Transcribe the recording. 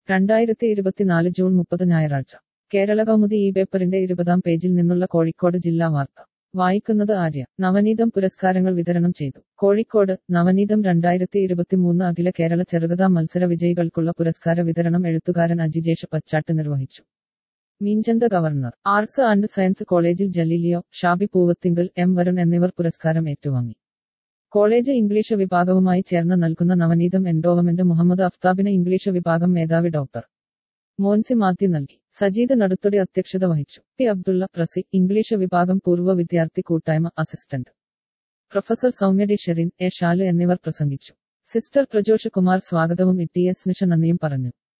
രണ്ടായിരത്തി ഇരുപത്തിനാല് ജൂൺ മുപ്പത് ഞായറാഴ്ച കേരള കൗമുദി ഈ പേപ്പറിന്റെ ഇരുപതാം പേജിൽ നിന്നുള്ള കോഴിക്കോട് ജില്ലാ വാർത്ത വായിക്കുന്നത് ആര്യ നവനീതം പുരസ്കാരങ്ങൾ വിതരണം ചെയ്തു കോഴിക്കോട് നവനീതം രണ്ടായിരത്തി ഇരുപത്തിമൂന്ന് അഖില കേരള ചെറുകഥാ മത്സര വിജയികൾക്കുള്ള പുരസ്കാര വിതരണം എഴുത്തുകാരൻ അജിജേഷ് പച്ചാട്ട് നിർവഹിച്ചു Meenchanda governor arts and science കോളേജിൽ ജലീലിയോ ഷാബി പൂവത്തിങ്കൽ എം വരുൺ എന്നിവർ പുരസ്കാരം ഏറ്റുവാങ്ങി കോളേജ് ഇംഗ്ലീഷ് വിഭാഗവുമായി ചേർന്ന് നൽകുന്ന നവനീതം എൻഡോവമെന്റ് മുഹമ്മദ് അഫ്താബിന് ഇംഗ്ലീഷ് വിഭാഗം മേധാവി ഡോക്ടർ മോൻസി മാത്യു നൽകി സജീദ് നടുത്തൊടി അധ്യക്ഷത വഹിച്ചു പി അബ്ദുള്ള പ്രസി ഇംഗ്ലീഷ് വിഭാഗം പൂർവ്വ വിദ്യാർത്ഥി കൂട്ടായ്മ assistant professor Soumya D Sherin A Shalu എന്നിവർ പ്രസംഗിച്ചു സിസ്റ്റർ പ്രജോഷ് കുമാർ സ്വാഗതവും ഇ ടി എസ് നിഷ നന്ദിയും പറഞ്ഞു